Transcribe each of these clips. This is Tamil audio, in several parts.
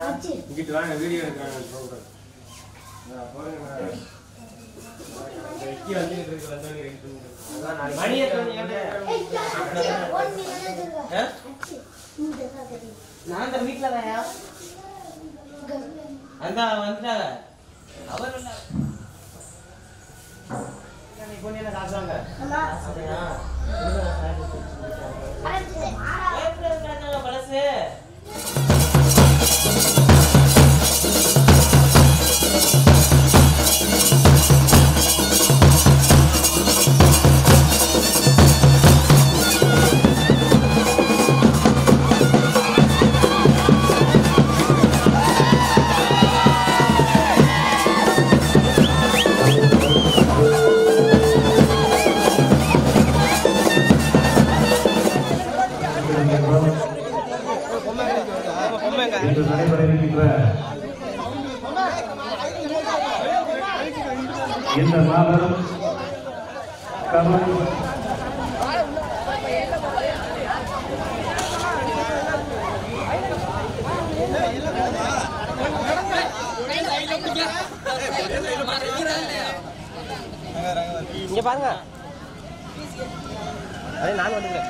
இங்கிட்டு வாங்க வீடியோ எடுக்கிறாங்க சொல்றேன் நான் போறேன் வெக்கி வந்துட்டு இருக்கு வந்தவங்க ரெண்டு மூணு. அதான் நாளைக்கு மணி எத்தனை மணி? ஆ? நான் இந்த வீட்டுல தான் அந்த வந்துட்டாங்க அவர் இல்ல. நீ பொண்ணு என்ன காசுவாங்க அப்படியா? ஏப்ரல் இருக்காங்க பழசு இன்று நடைபெற இருக்கின்ற இந்த மாபெரும் கபடி இங்க பாருங்க அதே நான் வந்துக்கிறேன்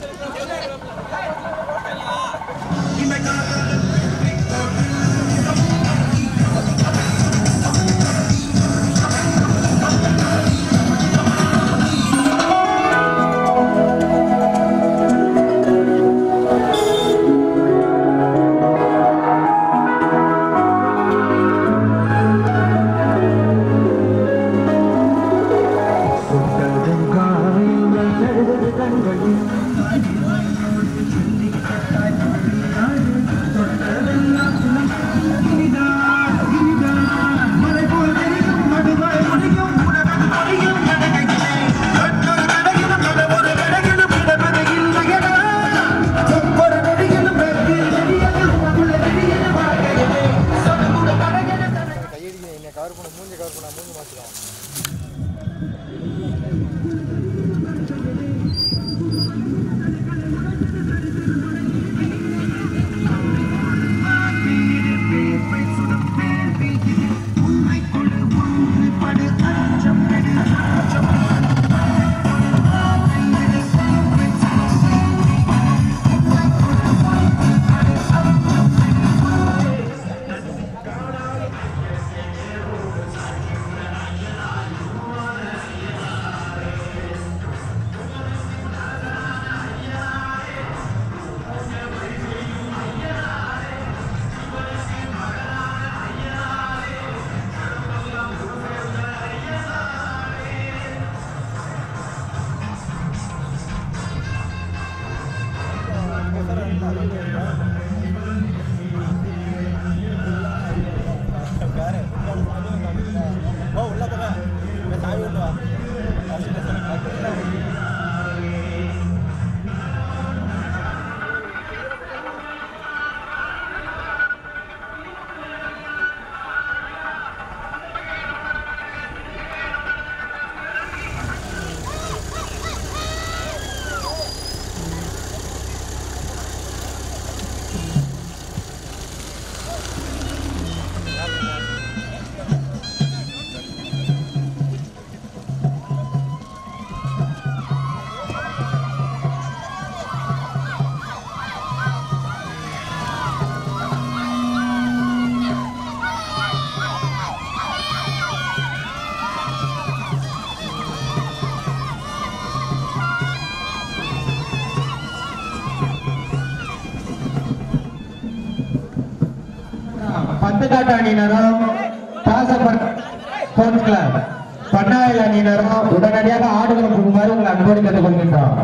பத்துக்காட்டு அணியினரும் பாசப்பட் ஸ்போர்ட்ஸ் கிளப் பண்ணாயில் அணியினரும் உடனடியாக ஆடுகளம் புகுமாறு உங்கள் அன்போடு கேட்டுக் கொள்கின்றோம்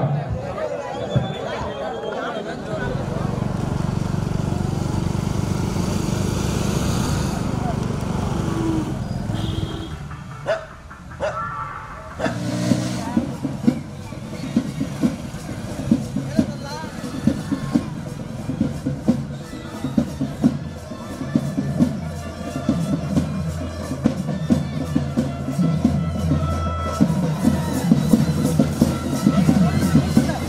ஆ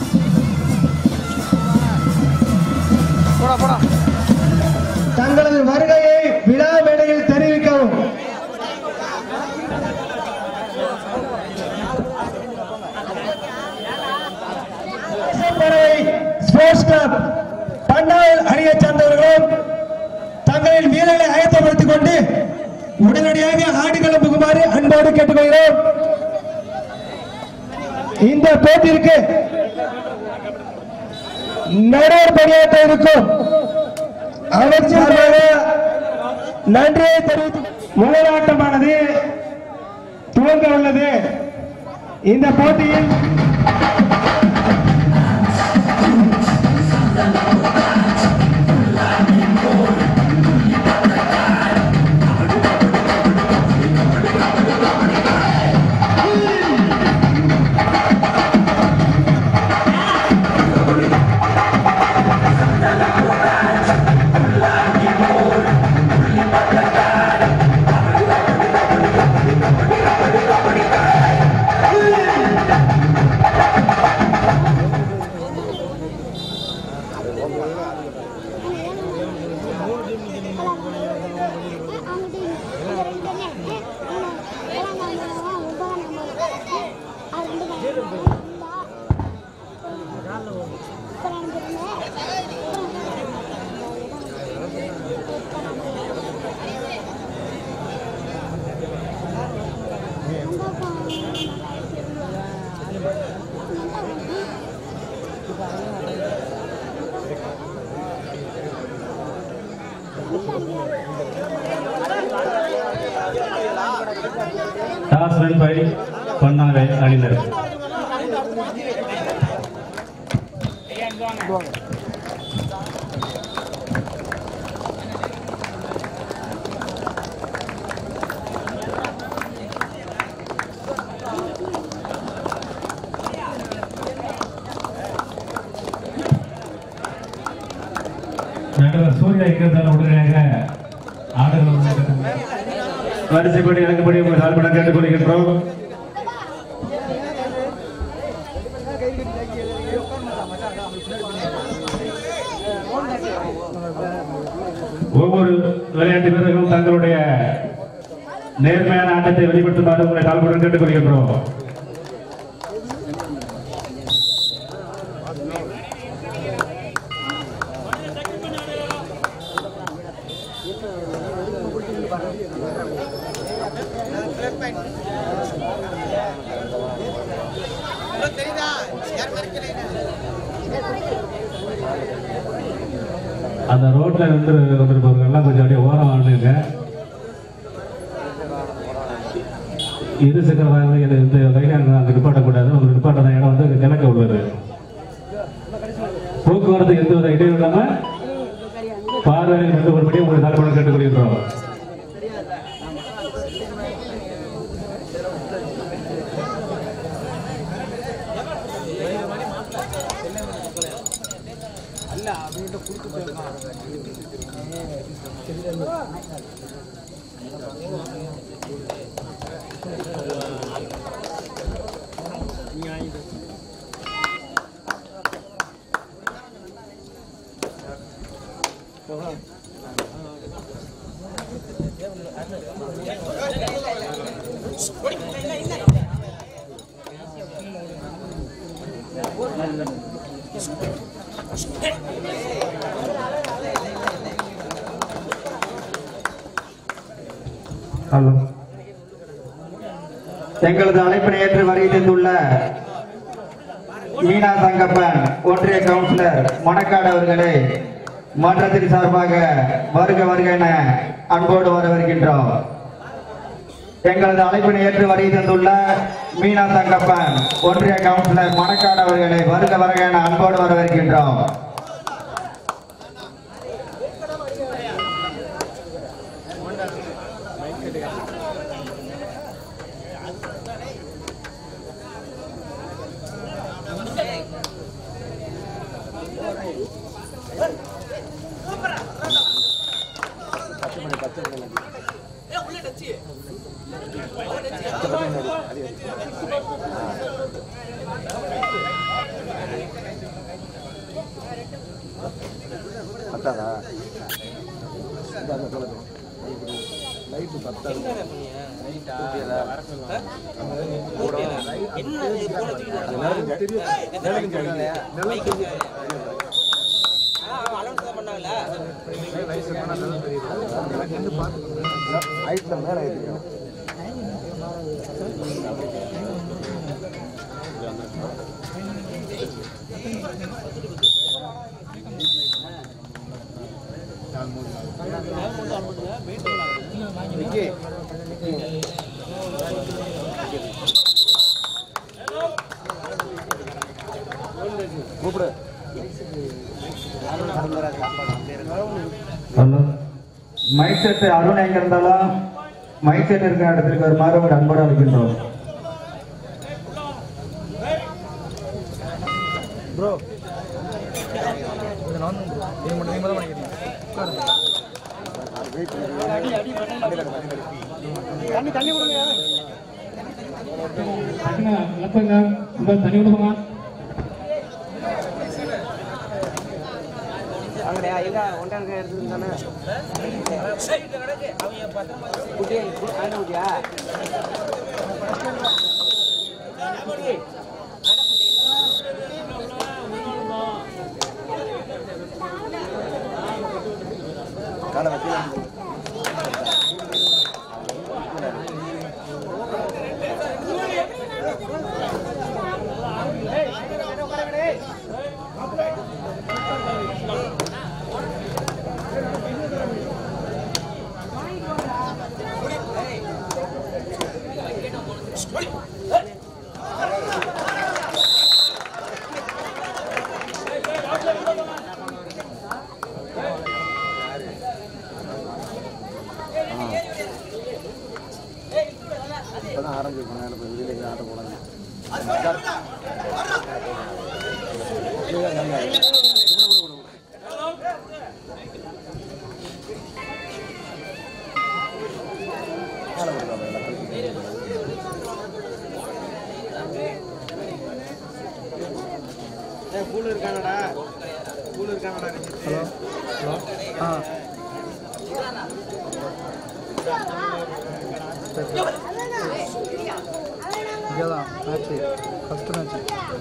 கொண்டு உடனடியாக ஆடுகளம் புகுமாறு அன்போடு கேட்டுக்கொள்கிறோம் இந்த போட்டிற்கு நடுவர் பணியாற்ற இருக்கும் அமைச்சர் நன்றியை தெரிவித்து முதலாட்டமானது துவங்க உள்ளது இந்த போட்டியில் டாஸ் ரன் பை பொன்னாலை அணியினர் நடுவர் சூர்யா இருக்கிறதால் உடனடியாக ஆடுகள் வரிசைப்படி இறங்கும்படி உங்கள் சார்பிடம் கேட்டுக்கொள்கின்றோம் ஒவ்வொரு விளையாட்டு வீரர்களும் தங்களுடைய நேர்மையான ஆட்டத்தை வெளிப்படுத்துமாறு உங்களை தாழ்வுடன் கேட்டுக்கொள்கின்றோம் அந்த ரோட்ல வந்து வந்திருப்பவங்க எல்லாம் கொஞ்சம் அப்படியே ஓரம் ஆடுங்க இரு சக்கர வாகனம் இது இந்த வகையான அங்கே நிப்பாட்டக்கூடாது அவங்க நிப்பாட்ட இடம் வந்து அங்க கிழக்க உள்ளது போக்குவரத்து எந்த வித இடையூறு இல்லாம பார்வையில் வந்து ஒருபடி உங்களை தலைமுறை கேட்டுக்கொள்கிறோம் ஹலோ எங்களது அழைப்பினை ஏற்று வருகை தந்துள்ள மீனா தங்கப்பன் ஒன்றிய கவுன்சிலர் மணக்காடு அவர்களே மன்றத்தின் சார்பாக வருக வருக என அன்போடு வரவேற்கின்றோம் எங்களது அழைப்பினை ஏற்று வருகை தந்துள்ள மீனா தங்கப்பன் ஒன்றிய கவுன்சிலர் மணக்காடு அவர்களை வருக வருக என அன்போடு வரவேற்கின்றோம் அலௌன்ஸ் பண்ணாங்களா ஹலோ மைக் செட் அருண் எங்க இருந்தாலும் மைக் செட் இருக்கிற இடத்துக்கு வருமாறு ஒரு அன்போடு அழைக்கின்றோம் டக்குனு இழப்புங்க இந்த தண்ணி கொடுங்க அங்கடையா எங்க ஒன்றாங்க எடுத்துட்டு தானே குட்டி ஆண்ட குட்டியா கூழ் இருக்கானடா கூழ் இருக்கானடா ஹலோ ஹலோ ஆ இங்கேதான் மேட்ச்சு ஃபஸ்ட்டு மேட்ச்சு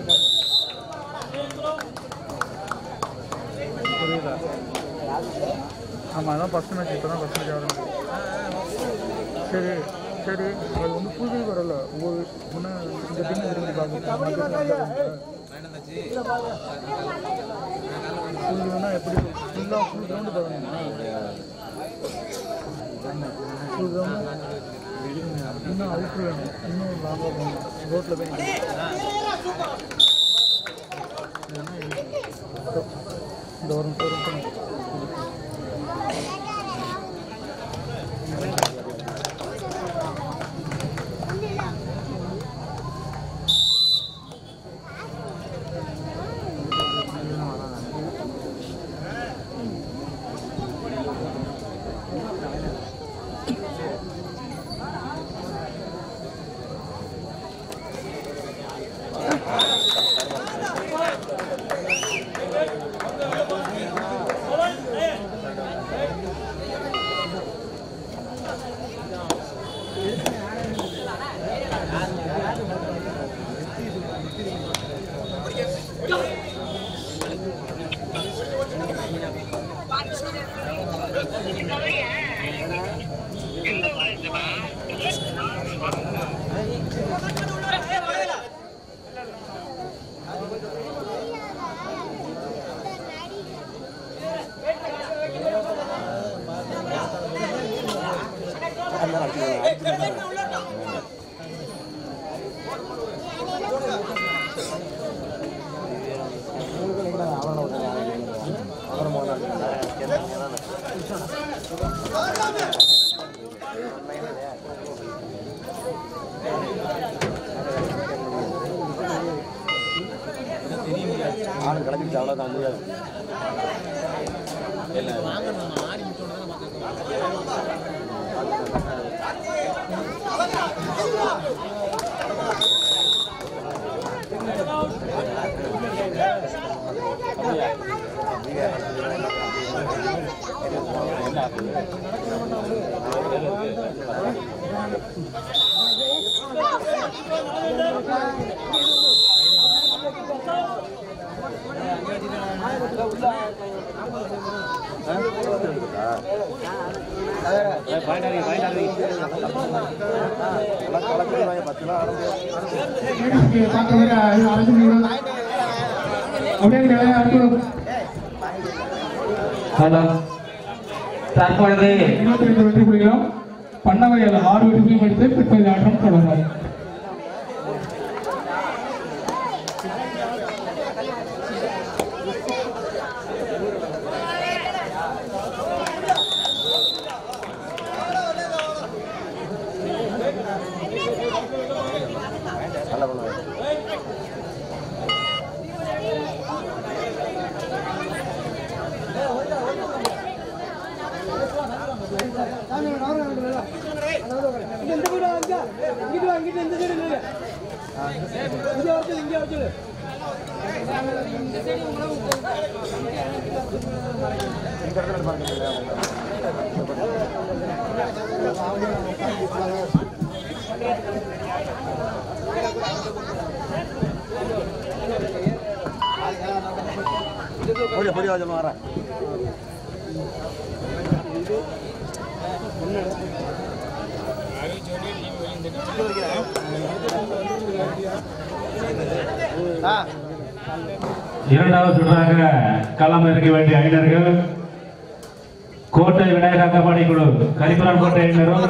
புரியல ஆமாம் அதான் ஃபஸ்ட் மேட்ச் இப்போ தான் ஃபஸ்ட் மேட்ச் ஆரம்பிச்சு சரி சரி அது வந்து புது வரல ஒவ்வொரு முன்னே இந்த டீம் திரும்பி பார்க்கணும் புதுனா எப்படி ஃபுல்லாக ஃபுல் கிரவுண்டு பார்க்கணுமா ஃபுல் கிரவுண்டு இன்னும் அவுட்ரு வேணும் இன்னும் லாங்காக போகணும் ரோட்டில் போய் நிக்கணும். இல்லைன்னா இந்த ஒரு நிமிஷம் ஒரு நிமிஷம் Thank ஹலோ தற்பொழுது இருபத்தி ரெண்டு வெற்றி புள்ளிகளும் பண்ணவையில் ஆறு வெற்றி புள்ளியும் எடுத்து பிற்பகுதி ஆட்டம் தொடரும் இரண்டாவது சுற்றாக களம் இறங்க வேண்டிய ஐநர்கள் கோட்டை விநாயகர் அங்கப்பாடி குழு கரிபுரான் கோட்டை ஐநரும்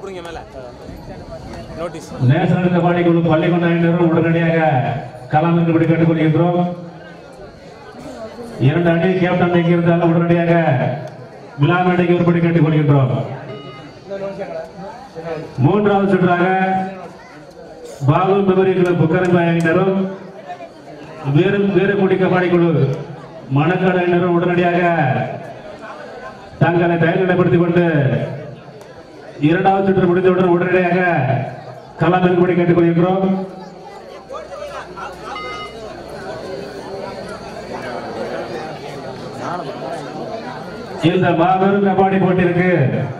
நேசனல் கபாடி குழு பள்ளிக்கொண்ட ஐநரும் உடனடியாக களம் இருக்கும்படி கேட்டுக்கொள்கின்றோம் இரண்டு அணி கேப்டன் எங்கிருந்தாலும் உடனடியாக விழாமேடைக்கு ஒருபடி கேட்டுக்கொள்கின்றோம் மூன்றாவது சுற்றாக பாபு மெமரி கிளப் புக்கரம்பாய் அணியினரும் வீர வீரக்குடி கபாடி குழு மணக்காடு அணியினரும் உடனடியாக தங்களை தயார் நிலைப்படுத்திக் கொண்டு இரண்டாவது சுற்று முடிந்தவுடன் உடனடியாக களம் இருக்கும்படி கேட்டுக்கொள்கின்றோம் இந்த மாபெரும் கபாடி போட்டியிருக்கு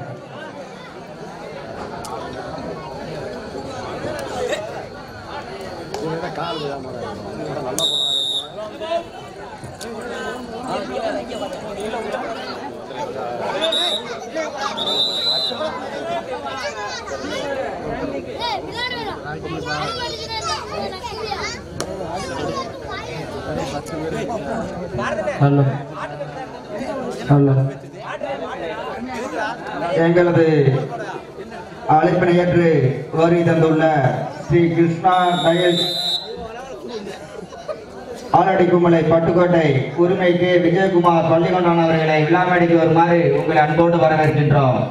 ஹலோ ஹலோ எங்களது அழைப்பினை ஏற்று வருகை தந்துள்ள ஸ்ரீ கிருஷ்ணா டயல் ஆலடி குமலை பட்டுக்கோட்டை உரிமை கே விஜயகுமார் பள்ளிகொண்டான் அவர்களை விழாமேடைக்கு வருமாறு உங்களை அன்போடு வரவேற்கின்றோம்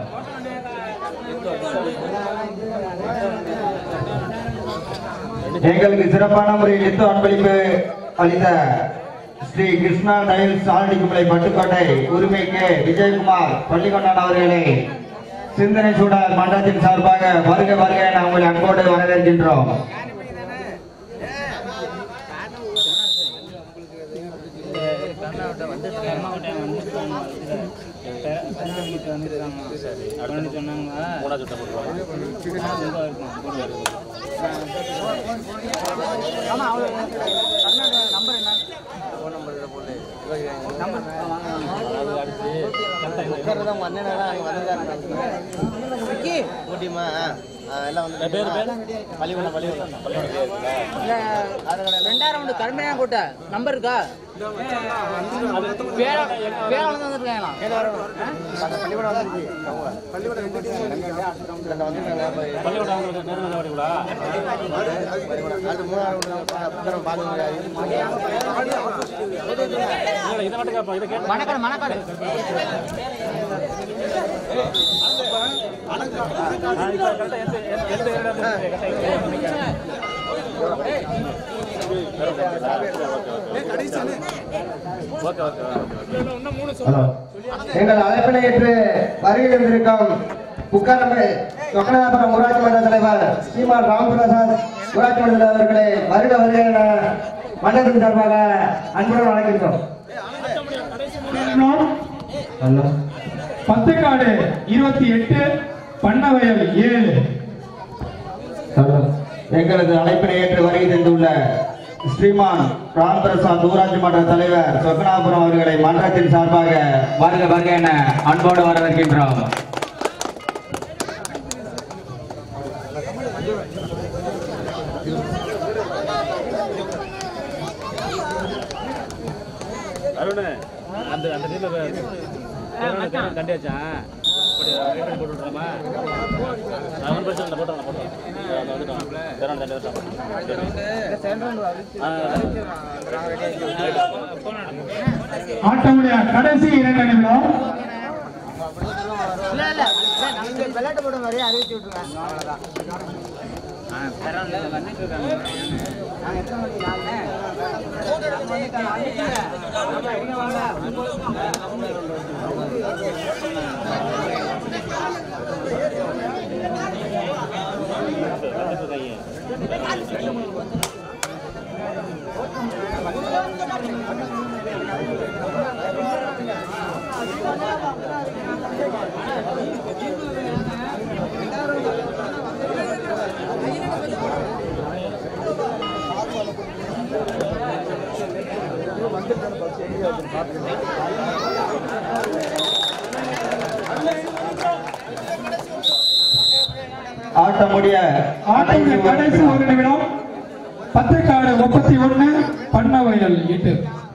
எங்களுக்கு சிறப்பான முறையில் நித்து அன்பளிப்பு அளித்த ஸ்ரீ கிருஷ்ணா டயல்ஸ் ஆலடி குமலை பட்டுக்கோட்டை உரிமை கே விஜயகுமார் பள்ளிகொண்டான் அவர்களை சிந்தனை சூடார் மன்றத்தின் சார்பாக வருக வருக என உங்களை அன்போடு வரவேற்கின்றோம் ரெண்டாயிரம் ரவுண்டு கடுமையான கூட்ட நம்பர் இருக்கா பேர பேர வந்துருக்காங்களா மணக்காடு மணக்காடு ஹலோ எங்கள் அழைப்பினை ஏற்று வருகை தந்திருக்கும் புக்காரம்பை சொக்கநாதபுரம் ஊராட்சி மன்ற தலைவர் ஸ்ரீமான் ராமபிரசாத் ஊராட்சி மன்ற தலைவர்களை வருக வருக என மன்றத்தின் சார்பாக அன்புடன் அழைக்கின்றோம் ஹலோ பத்துக்காடு இருபத்தி எட்டு பண்ணவயல் ஏழு ஹலோ எங்களது அழைப்பினை ஏற்று வருகை தந்துள்ள ஸ்ரீமான் ராம் பிரசாத் ஊராட்சி மன்ற தலைவர் சொக்கனாபுரம் அவர்களை மன்றத்தின் சார்பாக வருக வருக என அன்போடு வரவேற்கின்றோம் அருண் அந்த அந்த நீல கண்டியாச்சா போட்டு விட்றோமா நான் ஒன்றும் பிரச்சனை இல்லை போட்டுறேன் போட்டுறேன் வந்துட்டோம் தரோம் தண்டி ஆட்டமுடைய கடைசி இரண்டு நிமிடம் இல்ல இல்ல நீங்க விளையாட்டு போட மாதிரி அறிவிச்சு விட்டுருங்க அவ்வளவுதான் நான் எத்தனை மணிக்கு நாலு ஆட்டமுடைய ஆட்டமுடைய கடைசி ஒரு நிமிடம் பத்திரிக்காடு முப்பத்தி ஒண்ணு பண்ணவயல் எட்டு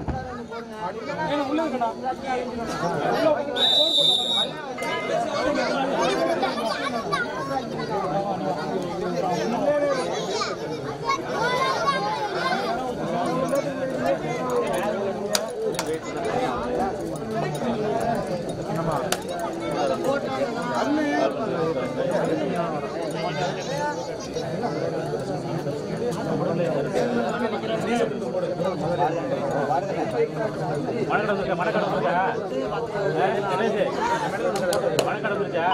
மணக்கடை வந்துருக்கா மணக்கடை வந்துருக்கா கணேஷ் மணக்கடை வந்துருச்சா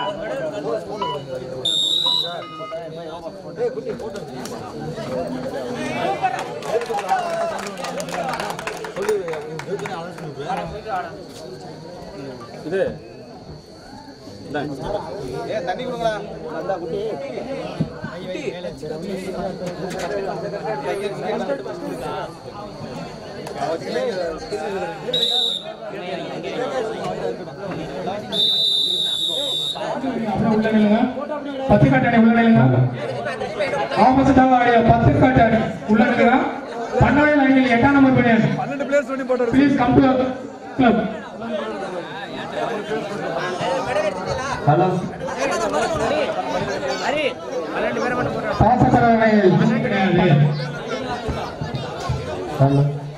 இது இந்தாங்க. ஏன் தண்ணி கொடுங்களா அப்புறம் உள்ள நில்லுங்க பத்திரிக்காட்டு அணி உள்ள நில்லுங்க ஆப்போசிட்டாக ஆடிய பத்திரிக்காட்டு அணி உள்ள நில்லுங்க பண்ணவயல் அணியில் எட்டாம் நம்பர் பணியன் பன்னெண்டு பிளேயர்ஸ் பண்ணி போட்டு please come to club hello பாசக்கர அணியில் கிடையாது ஹலோ